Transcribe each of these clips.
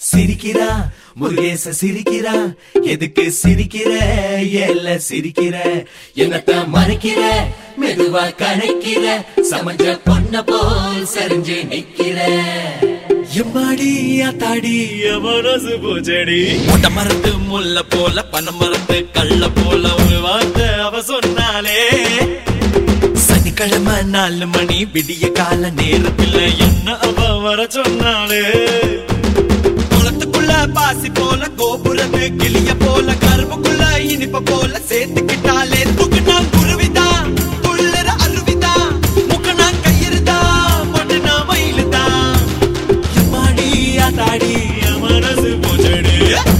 சிரிக்கிறா முருகேச சிரிக்கிறா எதுக்கு சிரிக்கிற ஏல சிரிக்கிற என்னத்த மறைக்கிற மெதுவா கணைக்கிற சமஞ்ச பொண்ண போல் சரிஞ்சு நிக்கிற எம்மாடி ஆத்தாடி மனசு பூச்செடி முட்டை மரத்து முல்ல போல பனை மரத்து கள்ள போல ஒரு வார்த்தை அவ சொன்னாலே சனிக்கிழமை நாலு மணி விடிய கால நேரத்துல என்ன அவ வர சொன்னாலே குளத்துக்குள்ள பாசி போல கோபுரத்து கிளிய போல கரும்புக்குள்ள இனிப்ப போல சேர்த்துக்கிட்டாலே துக்குனா குருவிதா துள்ளுற அருவிதா முக்கனா கயிறுதா மொட்டுனா மயிலுதா எம்மாடி ஆத்தாடி என் மனசு பூச்செடி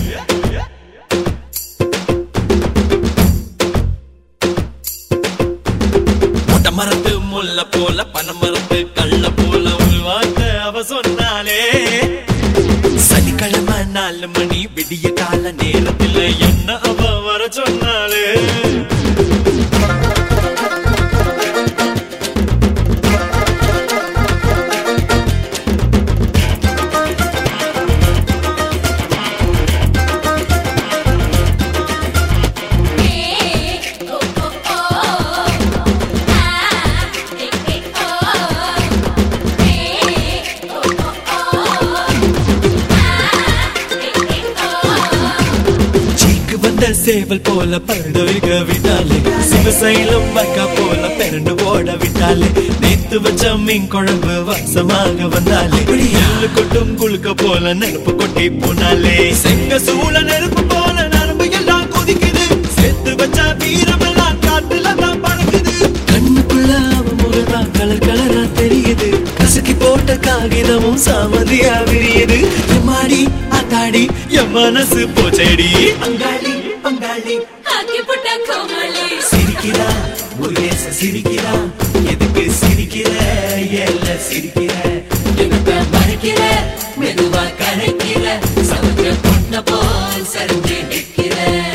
மொட்டை மரத்து முல்ல போல பனை மரத்து கள்ள போல ஒரு வார்த்தை அவ சொன்னாலே சனிக்கிழமை நாலு மணி விடிய கால நேரத்துல என்ன அவ வர சொன்னாலே சீக்கு வந்த சேவல் போல பரடவிக விட்டாலே சிவசைலம் மக்கா போல பெரண்டு ஓட விட்டாலே நேத்து வச்ச மீன் குழம்பு வாசமாக வந்தாலே எள்ளு கொட்டும் குளுக்க போல நெருப்பு கொட்டி போனாலே செங்க சூழ நெருப்பு போல நரம்பு எல்லாம் கொதிக்குது சேர்த்து வச்ச வீரமெல்லாம் காட்டுல தான் பறக்குது கண்ணுக்குள்ள அவ முகதான் கலர் கலரா தெரியுது கசக்கி போட்ட காகிதமும் சாமதியா விரியுது எம்மாடி ஆத்தாடி என் மனசு போச்சேடி பங்காளி பங்காளி சிரிக்கிறா முருகேச சிரிக்கிறா எதுக்கு சிரிக்கிற ஏல சிரிக்கிற எனக்கு மறைக்கிற மெதுவா கரைக்கிற சமுத்திர பொண்ண போல் சரிஞ்சு நிற்கிற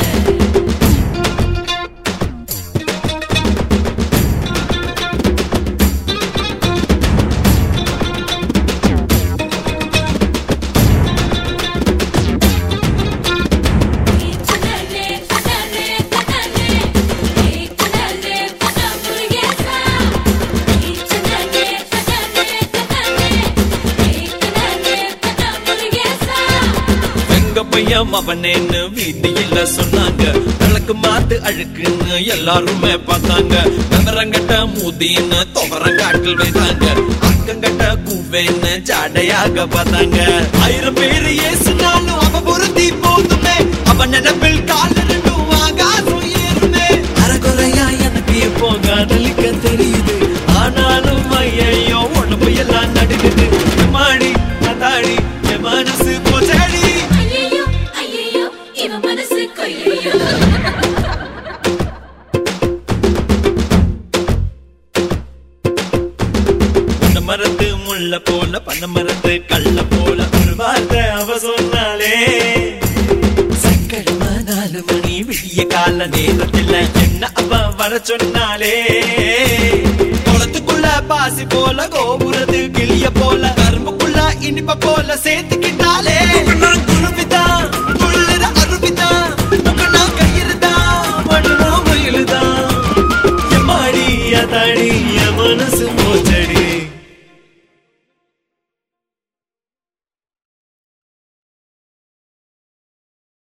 எங்க பையன் அவனேன்னு வீதியில சொன்னாங்க விளக்கு மாத்து அழுக்குன்னு எல்லாருமே பார்த்தாங்க விவரங்கட்ட மூதின்னு துவரங்காட்டில் வைத்தாங்க அக்கங்கட்ட கூவேன்னு ஜாடையாக பார்த்தாங்க ஆயிரம் பேரு ஏசுனாலும் அவ பொருத்தி போதுமே அவன் நினைப்பில் கால ரெண்டும் ஆகாசம் ஏறுமே அறகுறையா எனக்கு இப்போ காதலிக்க தெரியுது ஆனாலும் ஐயோ உடம்பு எல்லாம் நடுக்குது மாடி அதாடி என் மனசு போச்சடி மனசு கொய்யோ இந்த மரத்து முள்ள போல பண்ண மரத்து கள்ள போல ஒரு வார்த்தை அவ சொன்னாலே சக்கரமா நாலு மணி விடிய கால நேரத்தில் என்ன அவ வர சொன்னாலே குளத்துக்குள்ள பாசி போல கோபுரத்து கிளிய போல கரும்புக்குள்ள இனிப்ப போல சேர்த்துக்கிட்டாலே குருவிதா துள்ளுற அருவிதா முக்கனா கயிறுதா மடுமோ மயிலுதா எம்மாடி அதாடி என் மனசு போச்சே